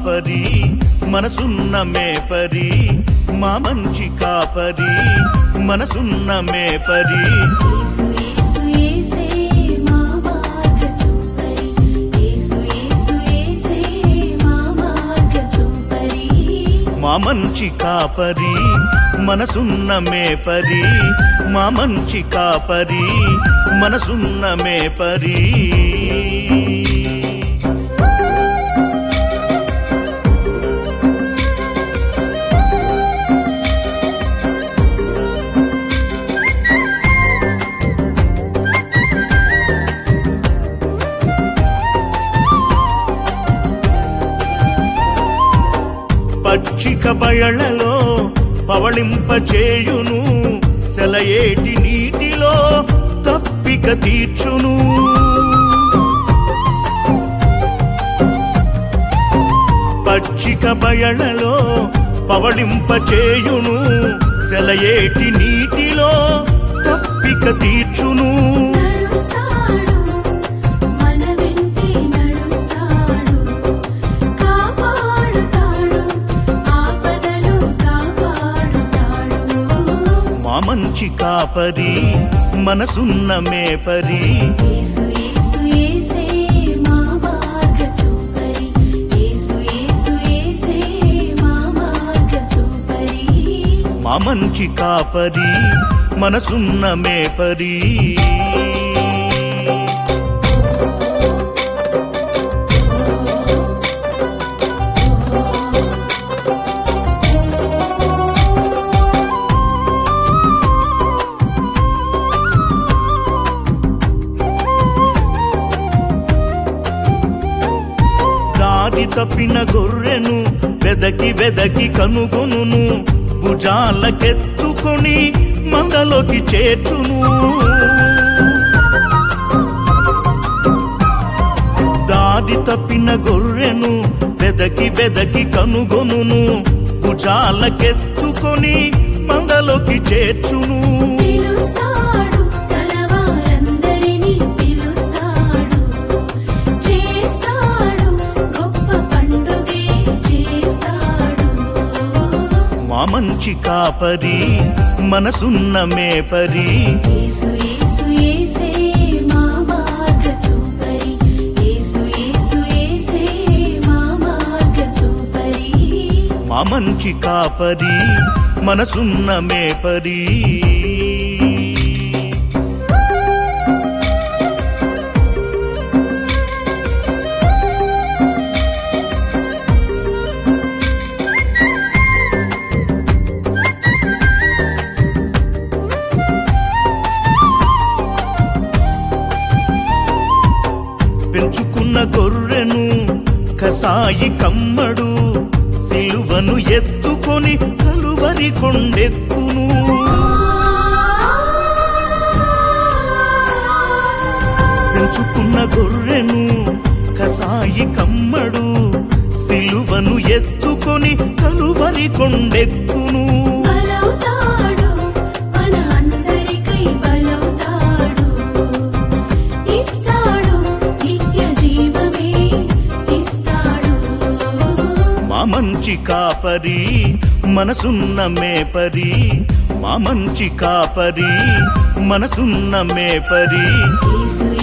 కాపరి మనసున్న మేపరి మా మంచి కాపరి మనసున్న మేపరి యేసు యేసు యేసే మా మార్గ చూపరి యేసు యేసు యేసే మా మార్గ చూపరి మా మంచి కాపరి మనసున్న మేపరి మా మంచి కాపరి మనసున్న మేపరి పచ్చిక బయళ్లలో పవళింపచేయును సెలయేటి నీటిలో తప్పిక తీర్చును పచ్చిక బయళ్లలో పవళింపచేయును సెలయేటి నీటిలో తప్పిక తీర్చును నడుస్తాడు మన వెంటే నడుస్తాడు కాపాడుతాడు ఆపదలో కాపాడుతాడు మా మంచి కాపరి మనసున్న మేపరి యేసు యేసు యేసే మా మార్గ చూపరి యేసు యేసు యేసే మా మార్గ చూపరి మా మంచి కాపరి మనసున్న మేపరి దారి తప్పిన గొర్రెను వెదకి వెదకి కనుగొనును భుజాలకెత్తుకొని మందలోకి చేర్చును దారి తప్పిన గొర్రెను వెదకి వెదకి కనుగొనును భుజాలకెత్తుకొని మందలోకి చేర్చును పిలుస్తాడు తలవారందరినీ పిలుస్తాడు చేస్తాడు గొప్ప పండుగే చేస్తాడు మా మంచి కాపరి మనసున్న మేపరి యేసు యేసు యేసే మా మార్గ చూపరి యేసు యేసు యేసే మా మార్గ చూపరి మా మంచి కాపరి మనసున్న మేపరి పెంచుకున్న గొర్రెను కసాయి కమ్మడు సిలువను ఎత్తుకొని కలువరి కొండెక్కును పెంచుకున్న గొర్రెను కసాయి కమ్మడు సిలువను ఎత్తుకొని కలువరి కొండెక్కును బలవుతాడు మన అందరికై బలవుతాడు ఇస్తాడు నిత్య జీవమే ఇస్తాడు మా మంచి కాపరి మనసున్న మేపరి మా మంచి కాపరి మనసున్న మేపరి యేసు